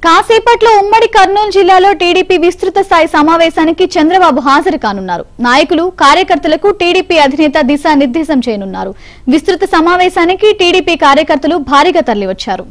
కాసేపట్లో ఉమ్మడి కర్నూలు జిల్లాలో టీడీపీ విస్తృత స్థాయి సమావేశానికి చంద్రబాబు హాజరు కానున్నారు నాయకులు కార్యకర్తలకు టీడీపీ అధినేత దిశానిర్దేశం చేయనున్నారు విస్తృత సమావేశానికి టీడీపీ కార్యకర్తలు భారీగా తరలివచ్చారు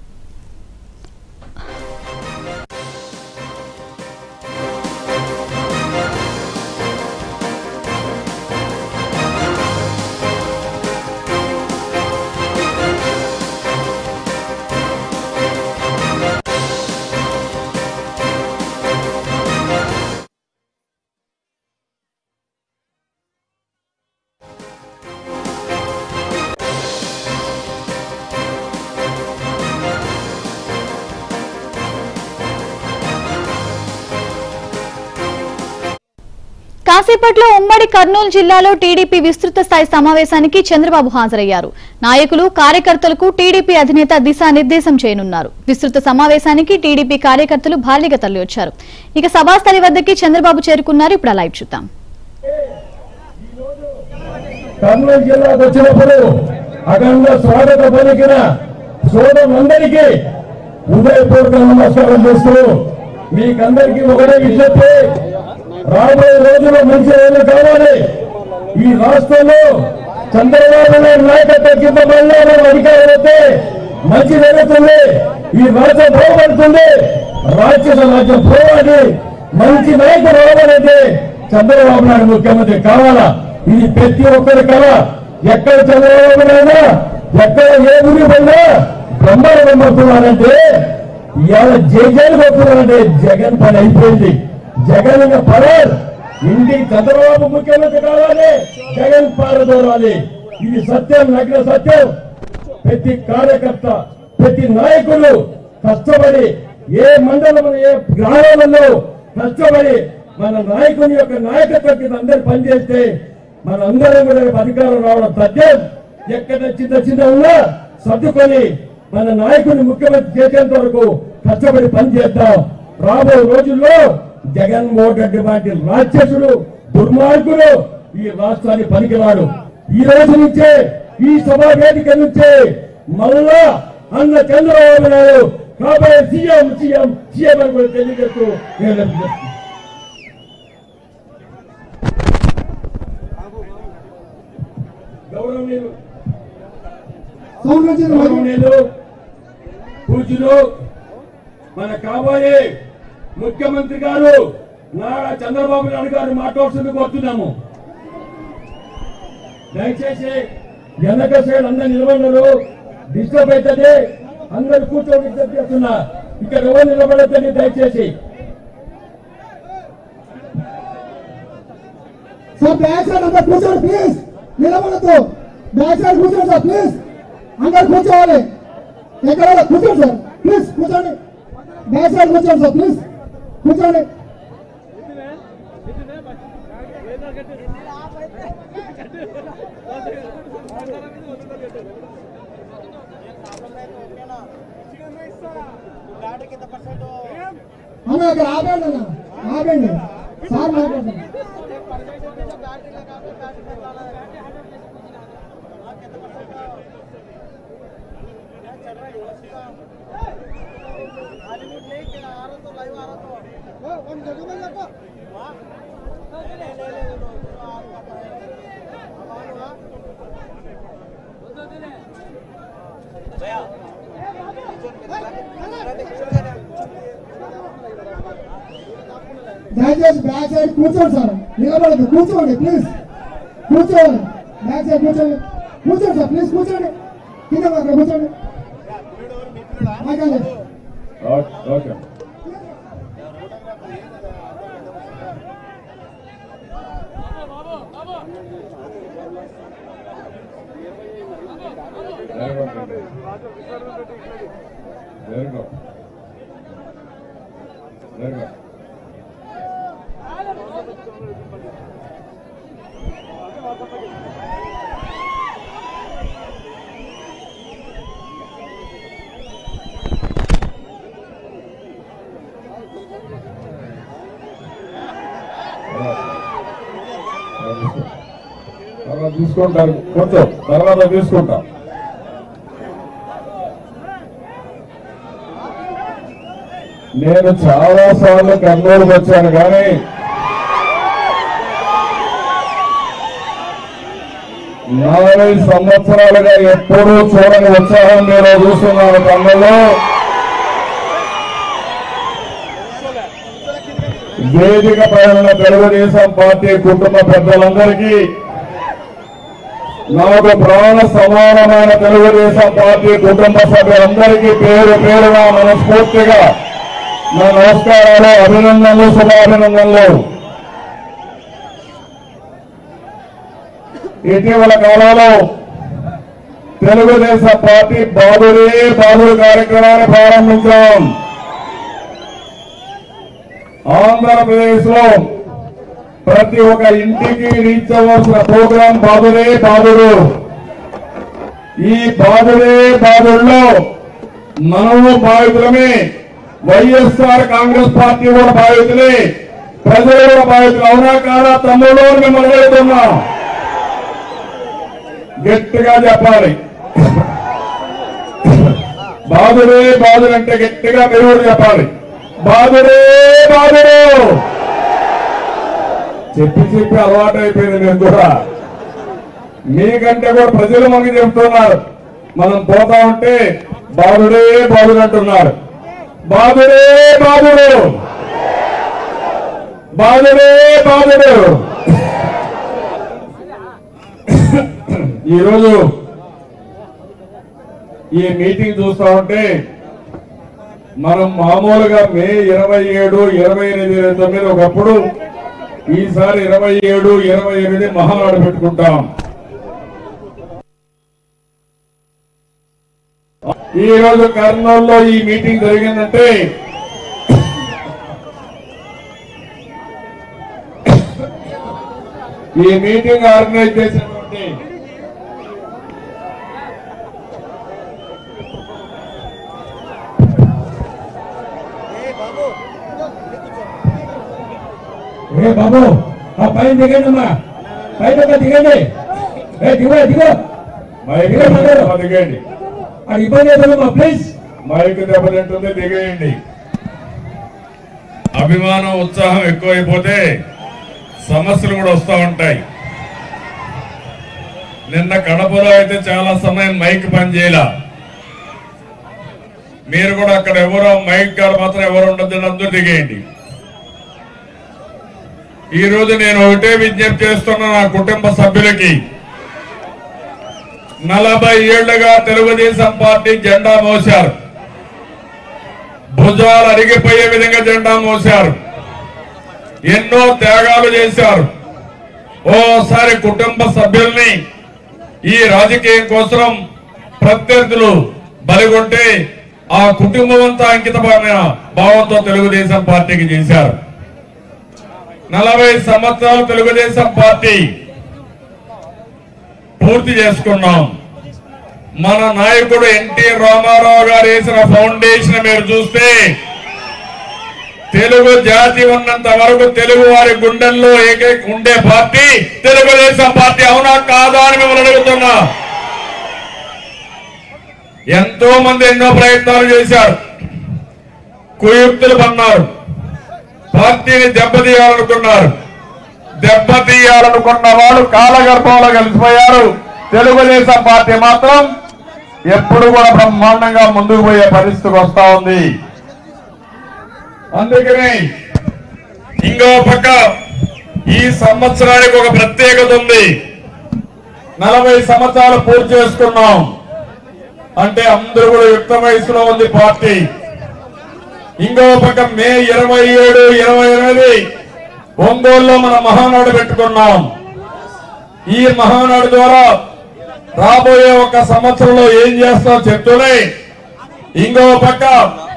కాసేపట్లో ఉమ్మడి కర్నూలు జిల్లాలో టీడీపీ విస్తృత స్థాయి సమావేశానికి చంద్రబాబు హాజరయ్యారు నాయకులు కార్యకర్తలకు టీడీపీ అధినేత దిశానిర్దేశం చేయనున్నారు విస్తృత సమావేశానికి టీడీపీ కార్యకర్తలు భారీగా తరలివచ్చారు ఇక సభాస్థలి వద్దకి చంద్రబాబు చేరుకున్నారు ఇప్పుడు ఆ లైవ్ చూద్దాం కర్నూలు జిల్లాకు వచ్చినప్పుడు అఖండ స్వాగత పలికిన సోదరులందరికీ హృదయపూర్వక నమస్కారం చేస్తూ మీకందరికీ ఒకటే విజ్ఞప్తి రాబోయే రోజుల్లో మంచి రోజులు కావాలి ఈ రాష్ట్రంలో చంద్రబాబు నాయుడు నాయకత్వం కింద మళ్ళీ మనం అధికారం వస్తే మంచి జరుగుతుంది ఈ రాష్ట్రం బాగుపడుతుంది రాక్షస రాజ్యం పోవాలి మంచి నాయకుడు రావాలంటే చంద్రబాబు నాయుడు ముఖ్యమంత్రి కావాలా ఇది ప్రతి ఒక్కరి కళ ఎక్కడ చంద్రబాబు నాయుడు ఎక్కడ ఏ ఊరి పోయినా బ్రహ్మాండం పడుతున్నారంటే ఇవాళ జైలు కొడుతున్నారంటే జగన్ పని అయిపోయింది జగన్ ఇంకా పవర్ ఇంటికి చంద్రబాబు ముఖ్యమంత్రి కావాలి జగన్ పారదోరాలి ఇది సత్యం నగ్న సత్యం ప్రతి కార్యకర్త ప్రతి నాయకులు కష్టపడి ఏ మండలం ఏ గ్రామాలలో కష్టపడి మన నాయకుని యొక్క నాయకత్వం కింద అందరు పనిచేస్తే మన అందరం కూడా రేపు అధికారం రావడం తథ్యం ఎక్కడ చిన్న చిన్న ఉన్నా సర్దుకొని మన నాయకుని ముఖ్యమంత్రి చేసేంత వరకు కష్టపడి పనిచేద్దాం రాబో రోజుల్లో జగన్మోహన్ రెడ్డి లాంటి రాక్షసుడు దుర్మార్గుడు ఈ రాష్ట్రానికి పనికిరాడు ఈ రోజు నుంచే ఈ సభా వేదిక నుంచే మళ్ళా అన్న చంద్రబాబు నాయుడు కాబోయే సీఎం సీఎం సీఎం అని కూడా తెలియజేస్తూ నేను చెప్తున్నాను. గౌరవనీయులు సౌండ్ వచ్చింది మరి. గౌరవనీయులు పూజ్యులు మన కాబోయే ముఖ్యమంత్రి గారు నారా చంద్రబాబు నాయుడు గారు మాట్లాడుతుంది కోరుతున్నాము దయచేసి వెనక సైడ్ అందరు నిలబడరు డిస్టర్బ్ అవుతుంది అందరు కూర్చొని విజ్ఞప్తి చేస్తున్నా ఇక్కడ ఎవరు నిలబడద్దని దయచేసి సార్ బ్యాక్ సైడ్ అందరు కూర్చోండి ప్లీజ్ నిలబడద్దు బ్యాక్ సైడ్ కూర్చోండి సార్ ప్లీజ్ అందరు కూర్చోవాలి ఎక్కడ కూడా కూర్చోండి సార్ ప్లీజ్ కూర్చోండి బ్యాక్ సైడ్ కూర్చోండి సార్ ప్లీజ్ కూర్చోండి అన్న ఇక్కడ ఆపండి అన్న ఆపండి సార్ మాట్లాడండి దయచేసి బ్యాక్ సైడ్ కూర్చోండి సార్ నిలబడదు కూర్చోండి ప్లీజ్ కూర్చోండి బ్యాక్ సైడ్ కూర్చోండి కూర్చోండి సార్ ప్లీజ్ కూర్చోండి కింద అక్కడ కూర్చోండి మాట్లాడండి okay okay Very good. Very good. తర్వాత తీసుకుంటారు కొంచెం తర్వాత తీసుకుంటాం నేను చాలా సార్లు కర్నూలుకు వచ్చాను కానీ నలభై సంవత్సరాలుగా ఎప్పుడూ చూడని ఉత్సాహం నేను చూస్తున్నాను కన్నులో వేదిక పైన తెలుగుదేశం పార్టీ కుటుంబ పెద్దలందరికీ నాకు ప్రాణ సమానమైన తెలుగుదేశం పార్టీ కుటుంబ సభ్యులందరికీ పేరు పేరుగా మనస్ఫూర్తిగా నా నమస్కారాలు అభినందనలు శుభాభినందనలు ఇటీవల కాలంలో తెలుగుదేశం పార్టీ బాబురే బాబుడు కార్యక్రమాన్ని ప్రారంభించాం ఆంధ్రప్రదేశ్ లో ప్రతి ఒక్క ఇంటికి రీచ్ అవ్వాల్సిన ప్రోగ్రాం బాబురే బాబుడు ఈ బాబురే బాబుల్లో మనము బాధితులమే వైఎస్ఆర్ కాంగ్రెస్ పార్టీ కూడా బాధితులే ప్రజలు కూడా బాధితులు అవునా కాదా తమ్ముడు అని మిమ్మల్ని అడుగుతున్నాం గట్టిగా చెప్పాలి బాధుడే బాధుడు అంటే గట్టిగా మీరు కూడా చెప్పాలి బాధుడే బాధుడు చెప్పి చెప్పి అలవాటు అయిపోయింది నేను కూడా మీకంటే కూడా ప్రజలు మనకి చెప్తున్నారు మనం పోతా ఉంటే బాధుడే బాధుడు అంటున్నారు బాధుడే బాధుడు బాధుడే బాధుడు ఈరోజు ఈ మీటింగ్ చూస్తా ఉంటే మనం మామూలుగా మే ఇరవై ఏడు ఇరవై ఎనిమిది ఇరవై తొమ్మిది ఒకప్పుడు ఈసారి ఇరవై ఏడు ఇరవై ఎనిమిది మహానాడు పెట్టుకుంటాం ఈ రోజు కర్నూలులో ఈ మీటింగ్ జరిగిందంటే ఈ మీటింగ్ ఆర్గనైజ్ చేసినటువంటి ఏ బాబు ఆ పైన దిగండి అమ్మా పైన ఒక దిగండి ఏ దిగో దిగో మైక్ దిగేయండి అది ఇబ్బంది అవుతుందమ్మా ప్లీజ్ మైక్ దెబ్బతింటుంది దిగేయండి అభిమానం ఉత్సాహం ఎక్కువైపోతే సమస్యలు కూడా వస్తూ ఉంటాయి నిన్న కడపలో అయితే చాలా సమయం మైక్ పనిచేయలా మీరు కూడా అక్కడ ఎవరో మైక్ కాడ మాత్రం ఎవరు ఉండద్దని అందరూ దిగేయండి ఈ రోజు నేను ఒకటే విజ్ఞప్తి చేస్తున్నా నా కుటుంబ సభ్యులకి నలభై ఏళ్లుగా తెలుగుదేశం పార్టీ జెండా మోశారు భుజాలు అరిగిపోయే విధంగా జెండా మోశారు ఎన్నో త్యాగాలు చేశారు ఓసారి కుటుంబ సభ్యుల్ని ఈ రాజకీయం కోసం ప్రత్యర్థులు బలిగొంటే ఆ కుటుంబం అంతా అంకితమైన భావంతో తెలుగుదేశం పార్టీకి చేశారు నలభై సంవత్సరాలు తెలుగుదేశం పార్టీ పూర్తి చేసుకున్నాం మన నాయకుడు ఎన్టీ రామారావు గారు వేసిన ఫౌండేషన్ మీరు చూస్తే తెలుగు జాతి ఉన్నంత వరకు తెలుగు వారి గుండెల్లో ఏకైక ఉండే పార్టీ తెలుగుదేశం పార్టీ అవునా కాదా అని మిమ్మల్ని అడుగుతున్నా ఎంతో మంది ఎన్నో ప్రయత్నాలు చేశారు కుయుక్తులు పన్నారు పార్టీని దెబ్బతీయాలనుకున్నారు దెబ్బతీయాలనుకున్న వాళ్ళు కాలగర్భంలో కలిసిపోయారు తెలుగుదేశం పార్టీ మాత్రం ఎప్పుడు కూడా బ్రహ్మాండంగా ముందుకు పోయే పరిస్థితికి వస్తా ఉంది అందుకని ఇంకో పక్క ఈ సంవత్సరానికి ఒక ప్రత్యేకత ఉంది నలభై సంవత్సరాలు పూర్తి చేసుకున్నాం అంటే అందరూ కూడా యుక్త వయసులో ఉంది పార్టీ ఇంకో పక్క మే ఇరవై ఏడు ఇరవై ఎనిమిది ఒంగోలులో మన మహానాడు పెట్టుకున్నాం ఈ మహానాడు ద్వారా రాబోయే ఒక సంవత్సరంలో ఏం చేస్తాం చెప్తూనే ఇంకో పక్క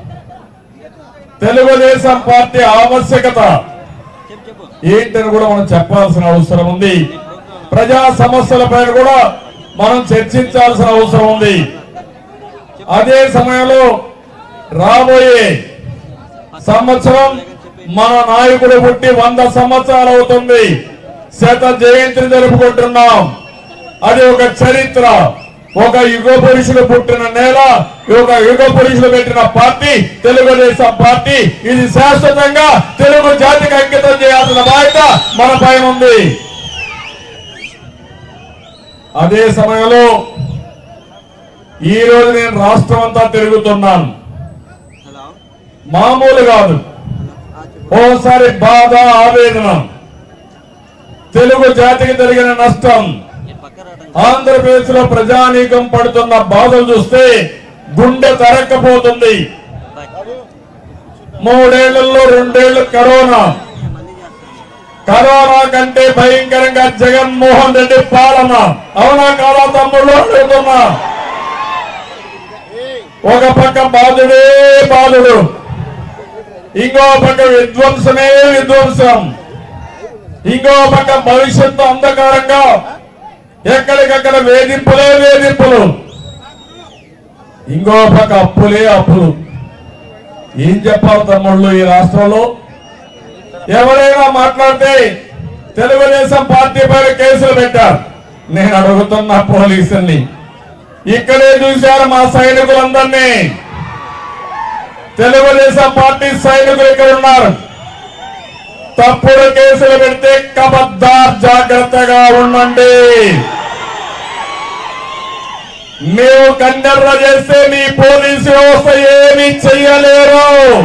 తెలుగుదేశం పార్టీ ఆవశ్యకత ఏంటని కూడా మనం చెప్పాల్సిన అవసరం ఉంది ప్రజా సమస్యలపైన కూడా మనం చర్చించాల్సిన అవసరం ఉంది అదే సమయంలో రాబోయే సంవత్సరం మన నాయకుడు పుట్టి వంద సంవత్సరాలు అవుతుంది శత జయంతిని జరుపుకుంటున్నాం అది ఒక చరిత్ర ఒక యుగ పురుషుడు పుట్టిన నేల ఒక యుగ పురుషుడు పెట్టిన పార్టీ తెలుగుదేశం పార్టీ ఇది శాశ్వతంగా తెలుగు జాతికి అంకితం చేయాల్సిన బాధ్యత మన పైన ఉంది అదే సమయంలో ఈ రోజు నేను రాష్ట్రం అంతా తిరుగుతున్నాను మామూలు కాదు ఓసారి బాధ ఆవేదన తెలుగు జాతికి జరిగిన నష్టం ఆంధ్రప్రదేశ్ లో ప్రజానీకం పడుతున్న బాధలు చూస్తే గుండె తరక్కపోతుంది మూడేళ్లలో రెండేళ్లు కరోనా కరోనా కంటే భయంకరంగా జగన్మోహన్ రెడ్డి పాలన అవునా కాదా తమ్ముళ్ళు అడుగుతున్నా ఒక పక్క బాధుడే బాధుడు ఇంకో పక్క విధ్వంసమే విధ్వంసం ఇంకో పక్క భవిష్యత్తు అంధకారంగా ఎక్కడికక్కడ వేధింపులే వేధింపులు ఇంకో పక్క అప్పులే అప్పులు ఏం చెప్పాలి తమ్ముళ్ళు ఈ రాష్ట్రంలో ఎవరైనా మాట్లాడితే తెలుగుదేశం పార్టీ పైన కేసులు పెట్టారు నేను అడుగుతున్న పోలీసుల్ని ఇక్కడే చూశారు మా సైనికులందరినీ తెలుగుదేశం పార్టీ సైనికులు ఇక్కడ ఉన్నారు తప్పుడు కేసులు పెడితే కబద్దార్ జాగ్రత్తగా ఉండండి మేము కన్నెర్ర చేస్తే మీ పోలీసు వ్యవస్థ ఏమీ చెయ్యలేరు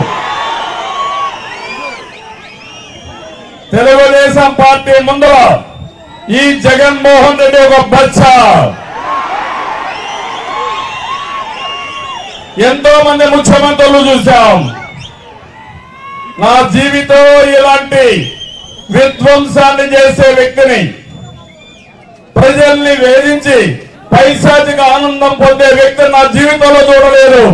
తెలుగుదేశం పార్టీ ముందర ఈ జగన్మోహన్ రెడ్డి ఒక బచ్చా ఎంతో మంది ముఖ్యమంత్రులు చూశాం నా జీవితం ఇలాంటి విధ్వంసాన్ని చేసే వ్యక్తిని ప్రజల్ని వేధించి పైశాచిక ఆనందం పొందే వ్యక్తిని నా జీవితంలో చూడలేదు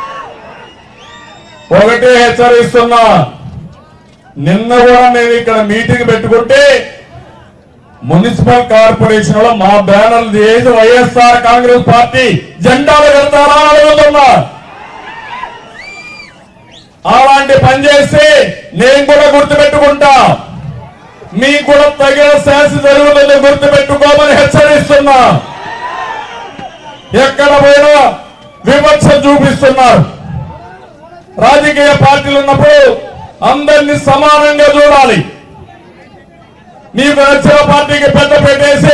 ఒకటే హెచ్చరిస్తున్నా నిన్న కూడా నేను ఇక్కడ మీటింగ్ పెట్టుకుంటే మున్సిపల్ కార్పొరేషన్ లో మా బ్యానర్లు చేసి వైఎస్ఆర్ కాంగ్రెస్ పార్టీ జెండాలు కడతారా అని అడుగుతున్నా అలాంటి పని చేస్తే నేను కూడా గుర్తుపెట్టుకుంటా మీకు కూడా తగిన శాస్త్ర జరుగుతుంది గుర్తుపెట్టుకోమని హెచ్చరిస్తున్నా ఎక్కడ పోయినా వివక్ష చూపిస్తున్నారు రాజకీయ పార్టీలు ఉన్నప్పుడు అందరినీ సమానంగా చూడాలి మీకు నచ్చిన పార్టీకి పెద్ద పెట్టేసి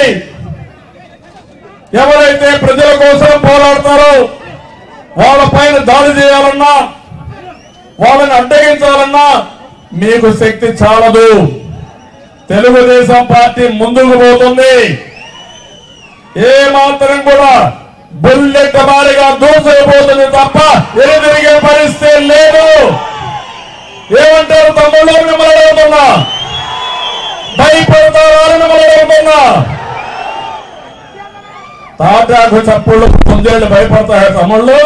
ఎవరైతే ప్రజల కోసం పోరాడతారో వాళ్ళ పైన దాడి చేయాలన్నా వాళ్ళని అడ్డగించాలన్నా మీకు శక్తి చాలదు తెలుగుదేశం పార్టీ ముందుకు పోతుంది ఏ మాత్రం కూడా బుల్లెట్ మారిగా దూసైపోతుంది తప్ప ఎదురిగే పరిస్థితి లేదు ఏమంటారు తమ్ముళ్ళు మిమ్మల్ని అడుగుతున్నా భయపడతారా అని మిమ్మల్ని అడుగుతున్నా తాటాకు చప్పుళ్ళు ముందేళ్ళు భయపడతారు తమ్ముళ్ళు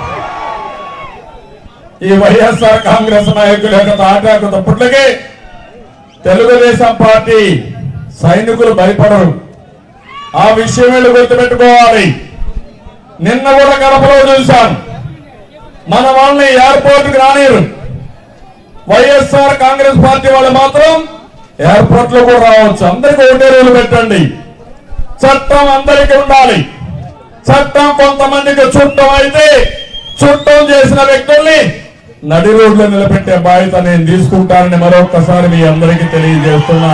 ఈ వైఎస్ఆర్ కాంగ్రెస్ నాయకుల యొక్క తాటాకు తప్పుట్లకి తెలుగుదేశం పార్టీ సైనికులు భయపడరు ఆ విషయం వీళ్ళు గుర్తుపెట్టుకోవాలి నిన్న కూడా కడపలో చూశాను మన వాళ్ళని ఎయిర్పోర్ట్ కి రానిరు వైఎస్ఆర్ కాంగ్రెస్ పార్టీ వాళ్ళు మాత్రం ఎయిర్పోర్ట్ లో కూడా రావచ్చు అందరికీ ఒకటే రూలు పెట్టండి చట్టం అందరికీ ఉండాలి చట్టం కొంతమందికి చుట్టం అయితే చుట్టం చేసిన వ్యక్తుల్ని నడి రోడ్లో నిలబెట్టే బాధ్యత నేను తీసుకుంటానని మరొకసారి మీ అందరికీ తెలియజేస్తున్నా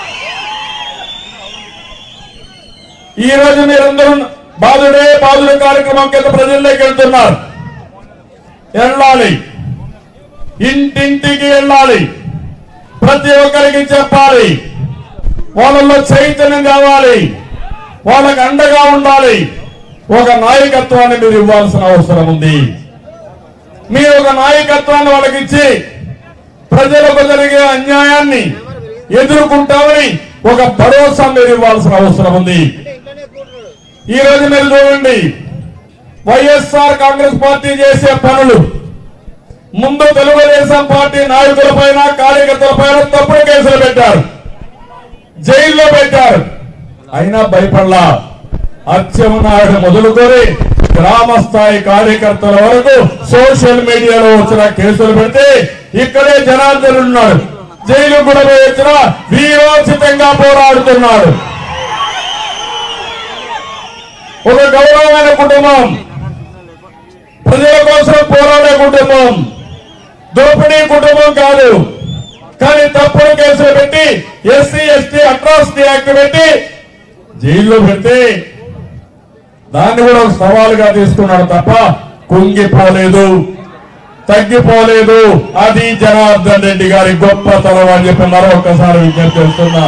ఈ రోజు మీరందరూ బాధుడే బాధుడు కార్యక్రమం కింద ప్రజల్లోకి వెళ్తున్నారు వెళ్ళాలి ఇంటింటికి వెళ్ళాలి ప్రతి ఒక్కరికి చెప్పాలి వాళ్ళలో చైతన్యం కావాలి వాళ్ళకి అండగా ఉండాలి ఒక నాయకత్వాన్ని మీరు ఇవ్వాల్సిన అవసరం ఉంది మీరు ఒక నాయకత్వాన్ని వాళ్ళకి ఇచ్చి ప్రజలకు జరిగే అన్యాయాన్ని ఎదుర్కొంటామని ఒక భరోసా మీరు ఇవ్వాల్సిన అవసరం ఉంది ఈ రోజు మీరు చూడండి వైఎస్ఆర్ కాంగ్రెస్ పార్టీ చేసే పనులు ముందు తెలుగుదేశం పార్టీ నాయకుల పైన కార్యకర్తల పైన తప్పుడు కేసులు పెట్టారు జైల్లో పెట్టారు అయినా భయపడలా అచ్చెన్నాయుడు మొదలుకొని గ్రామ స్థాయి కార్యకర్తల వరకు సోషల్ మీడియాలో వచ్చిన కేసులు పెడితే ఇక్కడే జనార్దన్ ఉన్నాడు జైలు కూడా పోయి వచ్చిన వీరోచితంగా పోరాడుతున్నాడు ఒక గౌరవమైన కుటుంబం ప్రజల కోసం పోరాడే కుటుంబం దోపిడీ కుటుంబం కాదు కానీ తప్పుడు కేసులు పెట్టి ఎస్సీ ఎస్టీ అట్రాసిటీ యాక్ట్ పెట్టి జైల్లో పెడితే దాన్ని కూడా ఒక సవాలుగా తీసుకున్నాడు తప్ప కుంగిపోలేదు తగ్గిపోలేదు అది జనార్దన్ రెడ్డి గారి గొప్పతనం అని చెప్పి మరొకసారి విజ్ఞప్తి చేస్తున్నా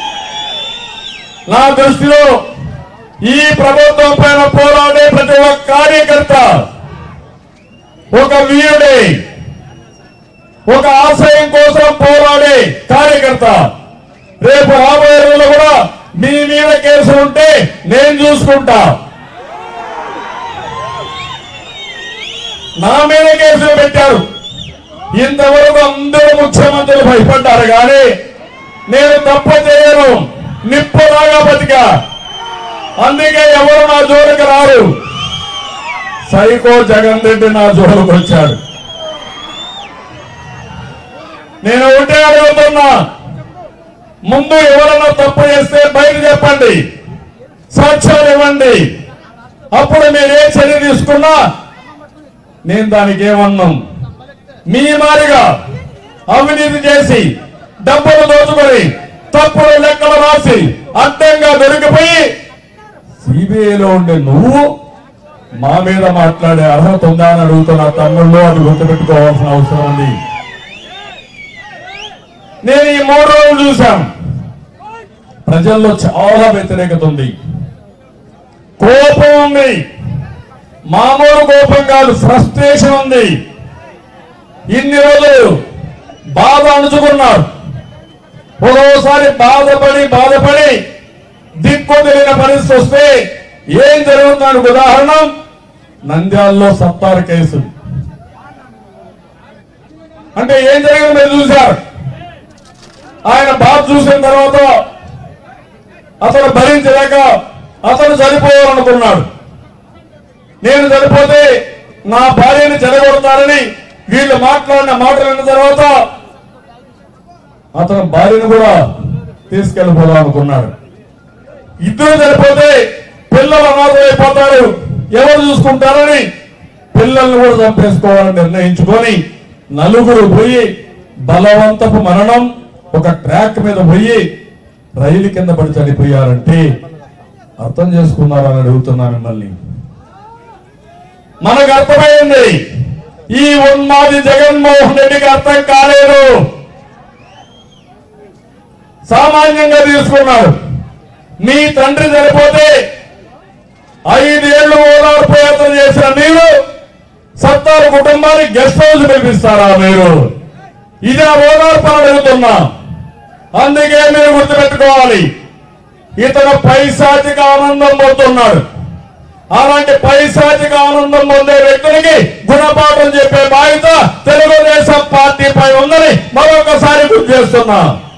నా దృష్టిలో ఈ ప్రభుత్వం పైన పోరాడే ప్రతి ఒక్క కార్యకర్త ఒక వీరుడే ఒక ఆశయం కోసం పోరాడే కార్యకర్త రేపు రాబోయే రోజుల్లో కూడా మీ మీద కేసు ఉంటే నేను చూసుకుంటా నా మీద కేసులు పెట్టారు ఇంతవరకు అందరూ ముఖ్యమంత్రులు భయపడ్డారు కానీ నేను తప్పు చేయను నిప్పులాగా బతికా అందుకే ఎవరు నా జోలికి రారు సైకో జగన్ రెడ్డి నా జోలికి వచ్చాడు నేను ఒకటే అడుగుతున్నా ముందు ఎవరన్నా తప్పు చేస్తే బయట చెప్పండి సాక్ష్యాలు ఇవ్వండి అప్పుడు మీరు ఏ చర్య తీసుకున్నా నేను దానికి ఏమన్నాం మీ మారిగా అవినీతి చేసి డబ్బులు దోచుకొని తప్పుడు లెక్కలు రాసి అడ్డంగా దొరికిపోయి సిబిఐలో ఉండే నువ్వు మా మీద మాట్లాడే అర్హత ఉందా అని అడుగుతున్న తమ్ముళ్ళు అది గుర్తుపెట్టుకోవాల్సిన అవసరం ఉంది నేను ఈ మూడు రోజులు చూశాం ప్రజల్లో చాలా వ్యతిరేకత ఉంది కోపం ఉంది మామూలు కోపం కాదు ఫ్రస్ట్రేషన్ ఉంది ఇన్ని రోజులు బాధ అణుచుకున్నారు ఒక్కోసారి బాధపడి బాధపడి దిక్కు తెలియని పరిస్థితి వస్తే ఏం జరుగుతుందానికి ఉదాహరణ నంద్యాలలో సత్తారు కేసు అంటే ఏం జరిగిందో మీరు చూశారు ఆయన బాధ చూసిన తర్వాత అతను భరించలేక అతను చనిపోవాలనుకున్నాడు నేను చనిపోతే నా భార్యని చెడగొడతారని వీళ్ళు మాట్లాడిన మాటలు విన్న తర్వాత అతను భార్యను కూడా తీసుకెళ్ళిపోదాం అనుకున్నాడు ఇద్దరు చనిపోతే పిల్లలు అనాథమైపోతారు ఎవరు చూసుకుంటారని పిల్లల్ని కూడా చంపేసుకోవాలని నిర్ణయించుకొని నలుగురు పోయి బలవంతపు మరణం ఒక ట్రాక్ మీద పోయి రైలు కింద పడి చనిపోయారంటే అర్థం చేసుకున్నారని అడుగుతున్నా మిమ్మల్ని మనకు అర్థమైంది ఈ ఉన్మాది జగన్మోహన్ రెడ్డికి అర్థం కాలేదు సామాన్యంగా తీసుకున్నాడు మీ తండ్రి చనిపోతే ఐదేళ్లు ఓదార్పు యాత్ర చేసిన మీరు సత్తారు కుటుంబానికి గెస్ట్ హౌస్ పిలిపిస్తారా మీరు ఇది ఆ ఓదార్పు అని అడుగుతున్నా అందుకే మీరు గుర్తుపెట్టుకోవాలి ఇతను పైశాచిక ఆనందం పొందుతున్నాడు అలాంటి పైశాచిక ఆనందం పొందే వ్యక్తులకి గుణపాఠం చెప్పే బాధ్యత తెలుగుదేశం పార్టీపై ఉందని మరొకసారి గుర్తు చేస్తున్నా